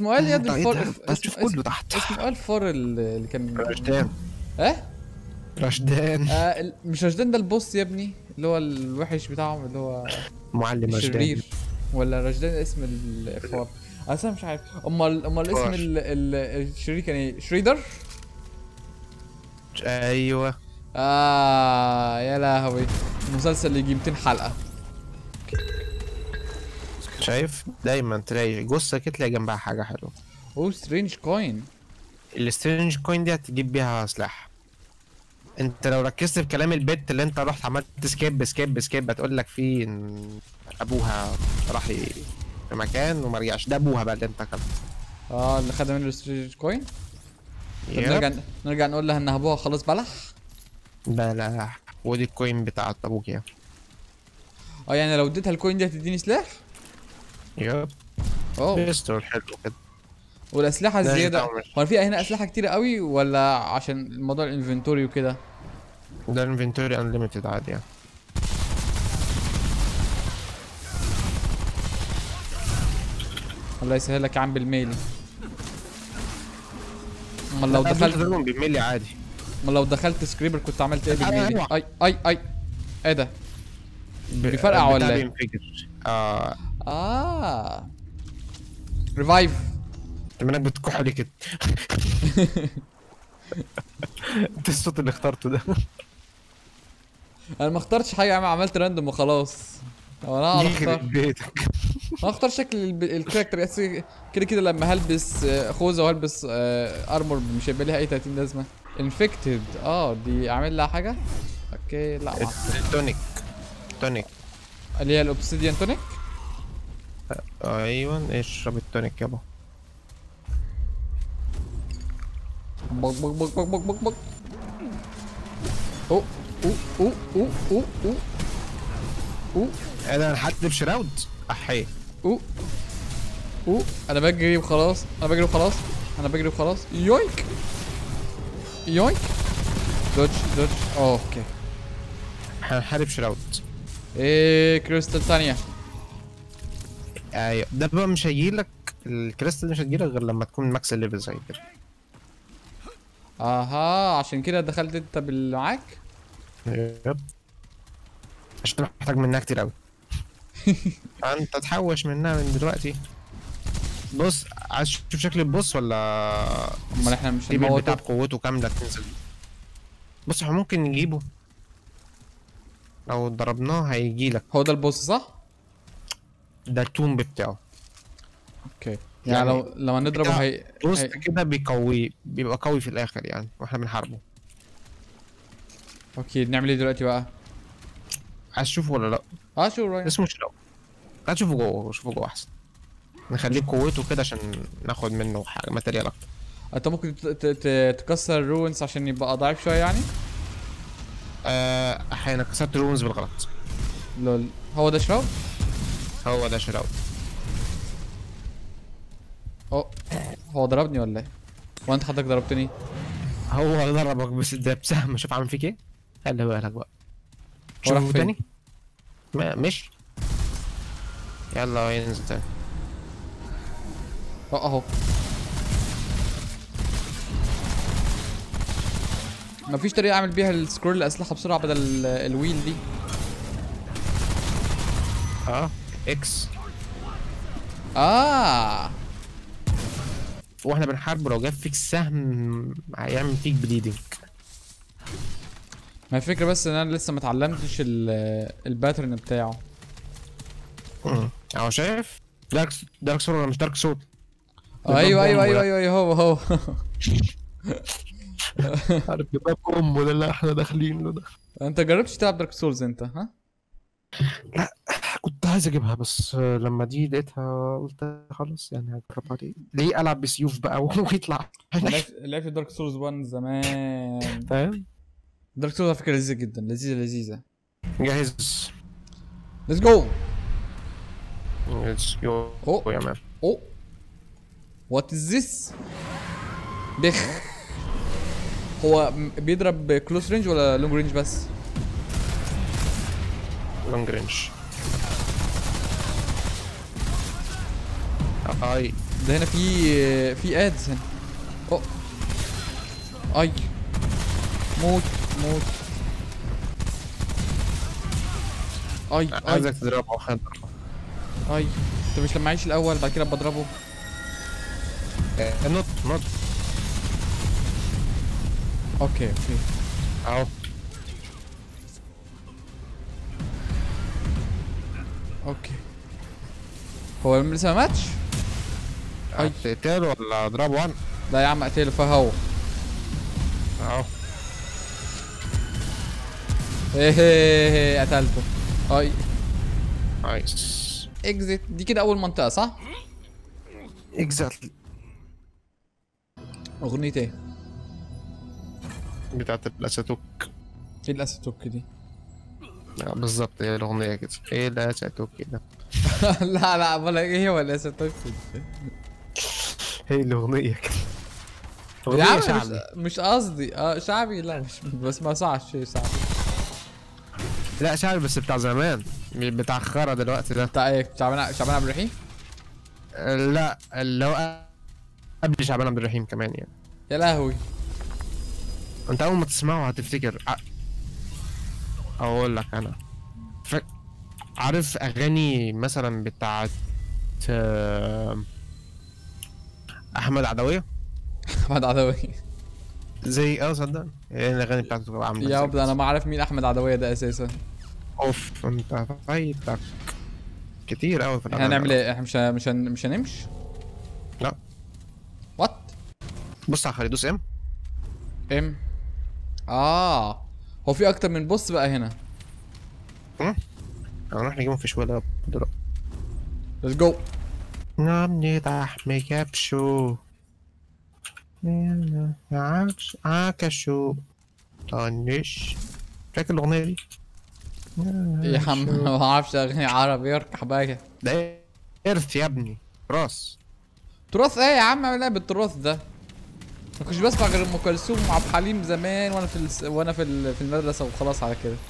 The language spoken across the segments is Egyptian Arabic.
اسمه ايه يا ده الفار إيه ده؟ اسمه- هتشوف اسمه- كله تحت اسمه ايه الفار اللي اللي كان رشدان ايه رشدان آه ال- مش رشدان ده البوس يا ابني اللي هو الوحش بتاعهم اللي هو معلم رشدان الشرير ولا رشدان اسم الفار انا مش عارف امال امال اسم فار. ال- ال- الشرير كان ايه شريدر ايوه اه يا لهوي المسلسل اللي يجي 200 حلقه شايف دايما تلاقي جثه كده تلاقي جنبها حاجه حلوه اوه سترينج كوين السترينج كوين دي هتجيب بيها سلاح انت لو ركزت في كلام البت اللي انت رحت عملت سكيب سكيب سكيب هتقول لك فيه ان ابوها راح ي- في مكان وما رجعش ده ابوها بقى اللي انت كان اه اللي خد منه السترينج كوين طب يب. نرجع نرجع نقول لها ان ابوها خلاص بلح بلا ودي الكوين بتاعت ابوك يا اه يعني لو اديتها الكوين دي هتديني سلاح يب اوه بيستول حلو كده والاسلحه لا، الزياده يطول. هو في هنا اسلحه كتير قوي ولا عشان موضوع الانفنتوري وكده ده الانفنتوري انليمتد عادي يعني الله يسهلك يا عم بالميلي امال لو لا، دخلت تضربهم بالملي عادي امال لو دخلت سكريبر كنت عملت ايه أيوة، بالميلي أيوة. اي اي اي ايه ده ب- بيفرقع البتاع ولا إيه؟ بينفجر اه اه ريفايف انت منك بتكح لي كده انت الصوت اللي اخترته ده انا ما اخترتش حاجه يا عم عملت راندوم وخلاص هو انا اعرف اختار يخرب بيتك انا اختار شكل الب- الكاركتر بس كده كده لما هلبس آه، خوذه وهلبس آه، ارمور مش هيبقى ليها اي 30 لازمه انفكتد اه دي اعمل لها حاجه اوكي لا ما التونيك تونيك اللي هي الاوبسيديان تونيك ايوه اشرب التونيك يابا بق بق بق بق بق بق بق اوه اوه اوه اوه اوه اوه اوه انا لحد بشراود احي اوه اوه انا بجري وخلاص انا بجري وخلاص انا بجري وخلاص يويك يويك دوج دوج أوه، اوكي هنحارب شراود ايه كريستال ثانية ايوه ده بقى مش هيجيلك الكريستال مش هتجيلك غير لما تكون ماكس الليفل زي كده اها عشان كده دخلت انت باللي معاك يب عشان أنت محتاج منها كتير قوي انت تحوش منها من دلوقتي بص عايز تشوف شكل البوس ولا امال احنا مش التيبل بتاع هنموته قوته كاملة تنزل بص احنا ممكن نجيبه لو ضربناه هيجيلك هو ده البوس صح؟ ده التومب بتاعه اوكي يعني يعني لو لما نضربه كده هي بص هي- كده بيقوي بيبقى قوي في الاخر يعني واحنا بنحاربه اوكي نعمل ايه دلوقتي بقى؟ عايز تشوفه ولا لا اه شو رايك؟ اسمه شراو تعال شوفه جوه شوفه جوه احسن نخليه قوته كده عشان ناخد منه حاجه ماتيريال اكتر انت ممكن ت- ت- ت- تكسر الرونز عشان يبقى ضعيف شويه يعني؟ آه، احيانا كسرت رونز بالغلط لول هو ده شراو؟ هو ده شراو اوه هو ضربني ولا ايه؟ وانت حضرتك ضربتني؟ هو ضربك بس ده بسهم شوف عامل فيك ايه خلي بالك بقى هو راح شوفه فين؟ تاني ما مش يلا ينزل تاني اه اهو مفيش طريقة اعمل بيها السكرول الاسلحة بسرعة بدل ال- الويل دي اه اكس اه واحنا بنحاربه لو جاب فيك سهم هيعمل فيك بليدنج ما الفكرة بس ان انا لسه ما اتعلمتش ال- الباترن بتاعه اهو شايف دارك دارك سول ولا مش دارك سول آه، ايوه ايوه بومب ايوه ده. ايوه ايوه هو هو عارف باب امه ده اللي احنا داخلين له ده انت جربتش تلعب دارك سولز انت ها؟ كنت عايز اجيبها بس لما دي لقيتها قلت خلاص يعني هجربها ليه ليه العب بسيوف بقى ويطلع لعبت لعبت دارك سولز 1 زمان فاهم دارك سولز على فكرة لذيذة جدا لذيذة لذيذة جاهز ليتس جو ليتس جو أوه. يا مان اوه وات از ذس بخ هو م- بيضرب كلوز رينج ولا لونج رينج بس لونج رينج اي ده هنا في في ادز هنا اوه اي موت موت اي اي عايزك تضربه خد اي انت مش لما اعيش الاول بعد كده بضربه نط نط اوكي اوكي اهو اوكي هو لسه ما ماتش أي. تقتله ولا اضربه انا لا يا عم اقتله فهو اهو ايه هي هي قتلته اي نايس اكزيت دي كده اول منطقه صح اكزاكتلي اغنيه ايه بتاعت الاساتوك ايه الاسيتوك دي آه، بالظبط هي الاغنيه كده ايه الاساتوك كده لا لا ولا ايه هو الاسيتوك دي هي الاغنيه كده يا عم اغنيه مش, شعبي مش قصدي اه شعبي لا مش بس ما صعش شيء شعبي لا شعبي بس بتاع زمان مش بتاع خرا دلوقتي ده بتاع ايه شعبان شعبان عبد الرحيم آه، لا اللي هو قبل شعبان عبد الرحيم كمان يعني يا لهوي انت اول ما تسمعه هتفتكر ع- اقول لك انا ف... عارف اغاني مثلا بتاعت آه، احمد عدويه احمد عدوي زي اه صدق ايه الاغاني بتاعته بتبقى عامله يا ازاي عبد انا ما عارف مين احمد عدويه ده اساسا اوف انت فايتك كتير قوي في احنا الأغاني. هنعمل ايه احنا مش ه- مش هن- مش هنمشي لا وات بص على خالد دوس ام ام اه هو في اكتر من بوس بقى هنا هنروح نجيبهم في شويه دلوقتي ليتس جو نعم لحم كبشو عكش عكشو طنش فاكر الاغنيه دي يا عم ما اعرفش اغني عربي اركح بقى ده ارث يا ابني راس تراث ايه يا عم اعمل ايه بالتراث ده ما كنتش بسمع غير ام كلثوم وعبد الحليم زمان وانا في الس... وانا في ال... في المدرسه وخلاص على كده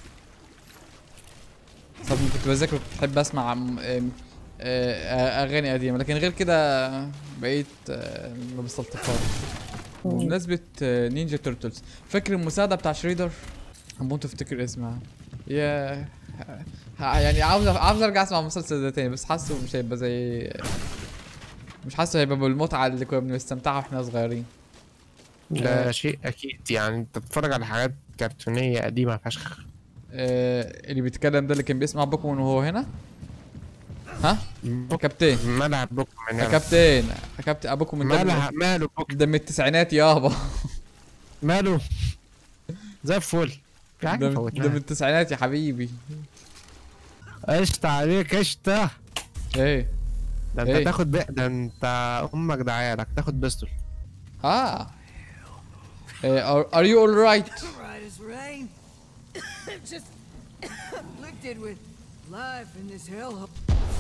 طب كنت بذاكر كنت بحب اسمع م... ام- آه، اغاني قديمه لكن غير كده بقيت آه، ما بستلطفهاش بمناسبة آه، نينجا تورتلز فاكر المساعدة بتاع شريدر؟ هموت افتكر اسمها يا ه- يعني عاوز عاوز ارجع اسمع المسلسل ده تاني بس حاسه مش هيبقى زي مش حاسه هيبقى بالمتعة اللي كنا بنستمتعها واحنا صغيرين ده شيء اكيد يعني انت بتتفرج على حاجات كرتونيه قديمه فشخ آه اللي بيتكلم ده اللي كان بيسمع بوكيمون وهو هنا ها يا كابتن مالها بوك من يا هنا كابتن يا كابتن ابوكم من مالها ماله بوك ده من التسعينات يابا ماله زي الفل في ده حاجه من, ده من فوتناها التسعينات يا حبيبي قشطة عليك قشطة ايه ده انت إيه؟ تاخد بق ده انت امك دعيالك تاخد بيستول اه إيه, are, are you alright Right as rain. Just afflicted with life in this hellhole.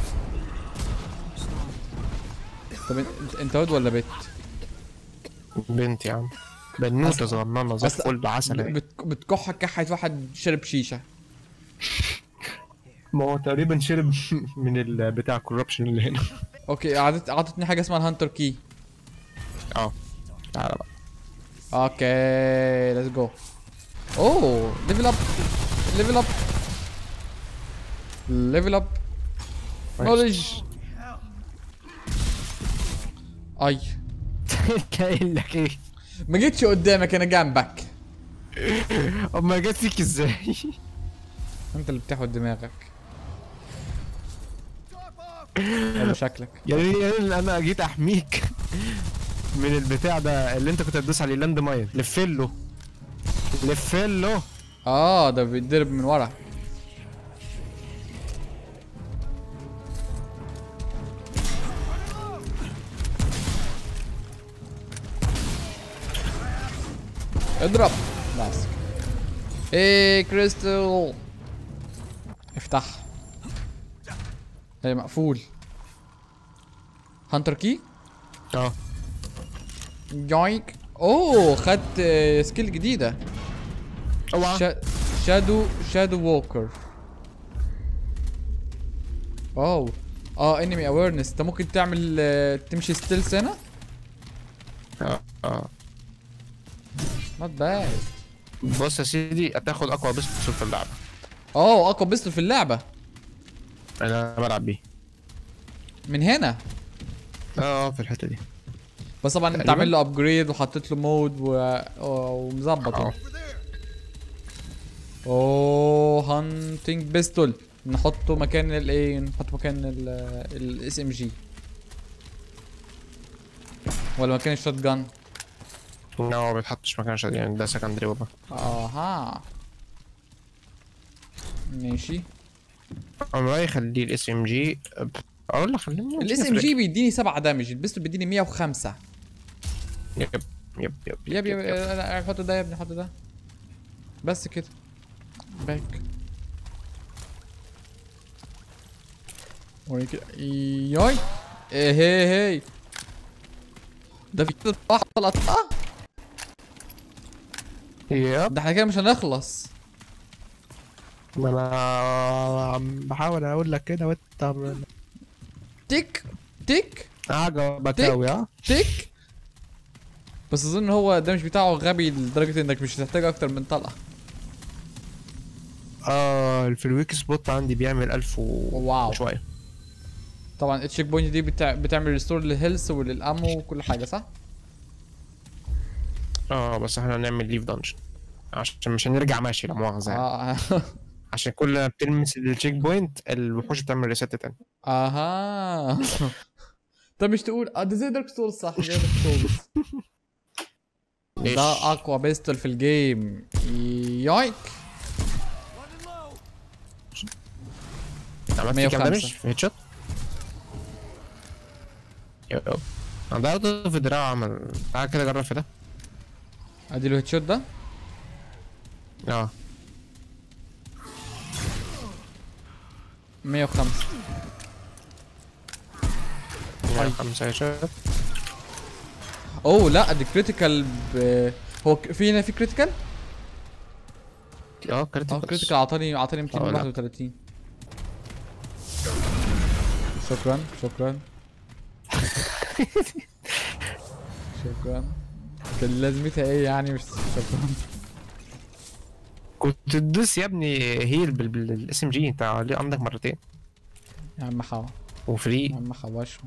طب انت انت واد ولا بت بنت يا عم بنوته أصل- صغننه زي أصل- الفل عسل اهي. بت- بتكح كحة واحد شرب شيشة ما هو تقريبا شرب من ال- بتاع الكوربشن اللي هنا اوكي عطت عطتني حاجة اسمها الهانتر كي اه تعالى بقى اوكي ليتس جو اوه ليفل اب ليفل اب ليفل اب نولج اي قايل لك ايه ما جيتش قدامك انا جنبك امال جت فيك ازاي انت اللي بتاخد دماغك حلو شكلك يعني يعني انا جيت احميك من البتاع ده اللي انت كنت هتدوس عليه لاند ماين لفله لفله اه ده بيتضرب من ورا اضرب بس ايه كريستال افتح ايه مقفول هانتر كي اه جوينك اوه خدت آه، سكيل جديده اوعى شا... شادو شادو ووكر اوه اه انمي اويرنس انت ممكن تعمل آه، تمشي ستيلز هنا اه اه نوت باد بص يا سيدي هتاخد اقوى بيستول في اللعبه اه اقوى بيستول في اللعبه انا بلعب بيه من هنا اه اه في الحته دي بس طبعا انت تقريباً. عامل له ابجريد وحطيت له مود و... ومظبط اه اوه هانتنج بيستول نحطه مكان الايه نحطه مكان الاس ام جي ولا مكان الشوت جان لا هو ما بيتحطش مكان شديد يعني ده سكندري بابا اها ماشي انا رايي خليه الاس ام جي اقول لك خليه الاس ام جي بيديني 7 دامج البيستول بيديني 105 يب يب يب يب يب لا، حط ده يا ابني حط ده بس كده باك وريني كده ياي ايه هي هي ده في كده واحد طلعت اه يب ده احنا كده مش هنخلص ما انا عم بحاول اقول لك كده وانت عم- تيك تيك عجبك تك. قوي ها تيك بس اظن هو الدمج بتاعه غبي لدرجه انك مش هتحتاج اكتر من طلقه اه في الويك سبوت عندي بيعمل 1000 و واو. وشويه طبعا التشيك بوينت دي بتع... بتعمل ريستور للهيلث وللامو وكل حاجه صح اه بس احنا هنعمل ليف دانجن عشان مش هنرجع ماشي لا مؤاخذه يعني. اه عشان كل ما بتلمس التشيك بوينت الوحوش بتعمل ريست تاني اها طب مش تقول اه ده زي دارك سولز صح زي دارك سولز إيش؟ ده اقوى بيستول في الجيم يايك عملت فيه كام 105. دامج في هيد شوت يو انا ضربته في دراعه عمل تعال كده جرب في ده ادي له هيد شوت ده اه 105 يعني خمسة هيد شوت اوه لا دي كريتيكال ب... هو ك- في هنا في كريتيكال اه اه كريتيكال كريتيكال عطاني عطاني اه، لا. 231 شكرا شكرا شكرا كان لازمتها ايه يعني مش شكرا كنت تدوس يا ابني هيل بالاس ام جي انت ليه عندك مرتين يا عم حوا يا وفري عم حواشهم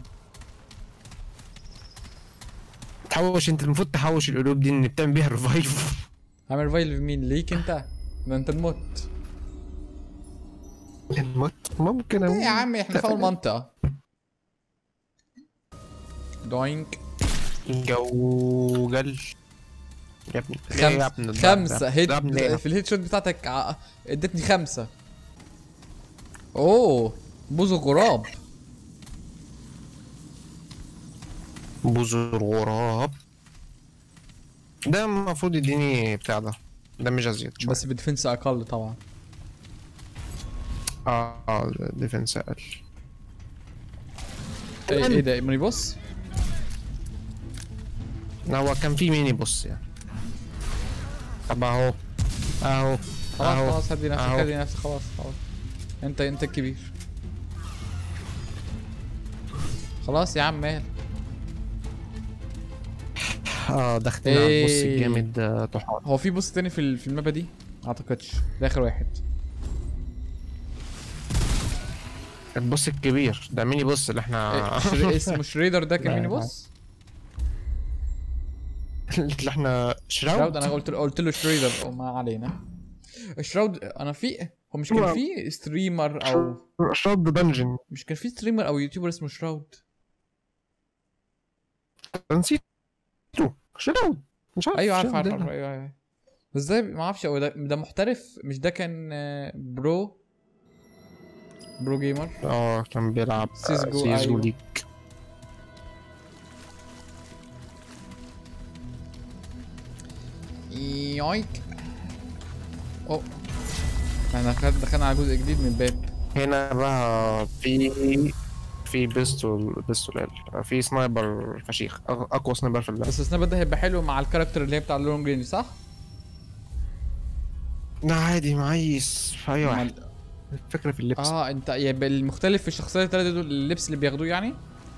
تحوش انت المفروض تحوش القلوب دي ان بتعمل بيها ريفايف عامل ريفايل مين ليك انت ده انت تموت الموت ممكن ايه يا عم احنا في اول منطقة دوينك جو جل يا ابني ليه يا ابني خمسة الضرب خمسة ده؟ هيد ضرب ليه؟ في الهيد شوت بتاعتك ع- ادتني خمسة اوه بوز غراب بذور غراب ده المفروض يديني بتاع ده ده مش ازيد شوية. بس بديفنس اقل طبعا اه اه ديفنس اقل ايه ايه ده ماني بوس هو كان في ميني بص يعني طب اهو اهو خلاص اهو خلاص هدي نفسك أهو. هدي نفسك خلاص خلاص انت انت الكبير خلاص يا عم مال اه دخلنا على البص إيه. الجامد آه، طحال هو في بوس تاني في ال- في المابا دي اعتقدش ده اخر واحد البص الكبير ده ميني بص اللي احنا إيه، شر- اسمه شريدر ده كان لا، ميني لا. بوس اللي احنا شراود شراود انا قلت قلت له شريدر او ما علينا شراود انا في هو مش كان شراود. في ستريمر او شراود دنجن مش كان في ستريمر او يوتيوبر اسمه شراود نسيته شراود مش عارف ايوه عارف شراود عارف ده. عارف ايوه ايوه بس ده ما اعرفش هو ده ده محترف مش ده كان آه، برو برو جيمر اه كان بيلعب آه، سيسجو، سيسجو أيوة. ليج يايك اوه احنا دخلنا دخلنا على جزء جديد من باب هنا بقى في في بيستول بيستول ال- في سنايبر فشيخ أق- اقوى سنايبر في اللعبه بس السناب ده هيبقى حلو مع الكاركتر اللي هي بتاع اللونج رينج صح؟ لا عادي معيس في اي واحد مال- الفكره في اللبس اه انت يبقى المختلف في الشخصيات الثلاثه دول اللبس اللي بياخدوه يعني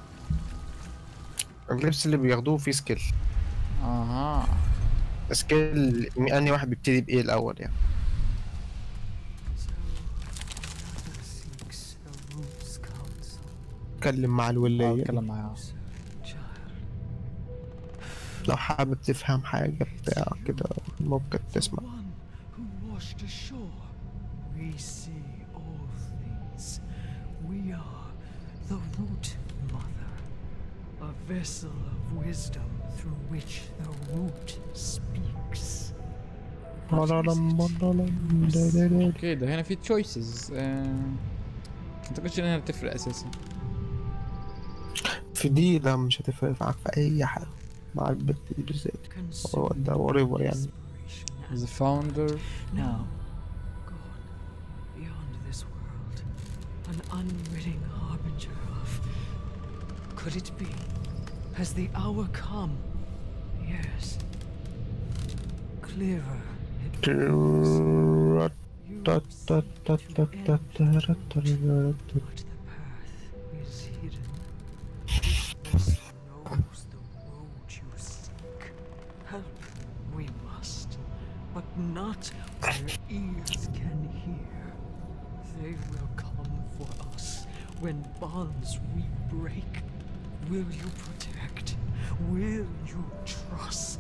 اللبس اللي بياخدوه فيه سكيل اها سكيل انهي واحد بيبتدي بايه الاول يعني seeks a root's counsel. اتكلم مع اه الولايه اتكلم معاها Child, لو حابب تفهم حاجه بتاع كده ممكن تسمع one who washed ashore. We see all things. We are the root mother, a vessel of wisdom through which the root speaks. What is it? اوكي ده هنا في تشويسز ما اعتقدش ان هي هتفرق اساسا في دي لا مش هتفرق معاك في اي حاجه مع البت دي بالذات هو Consumed ده whatever يعني inspiration and ذا فاوندر Now, gone beyond this world, an unwitting harbinger of. Could it be? Has the hour come? Yes. Clearer it was. You تا- تا- تا- تا- تا- تا- تا- تا- تا- but the path is hidden. This knows the road you seek. Help we must, but not where ears can hear. They will come for us when bonds we break. Will you protect? Will you trust?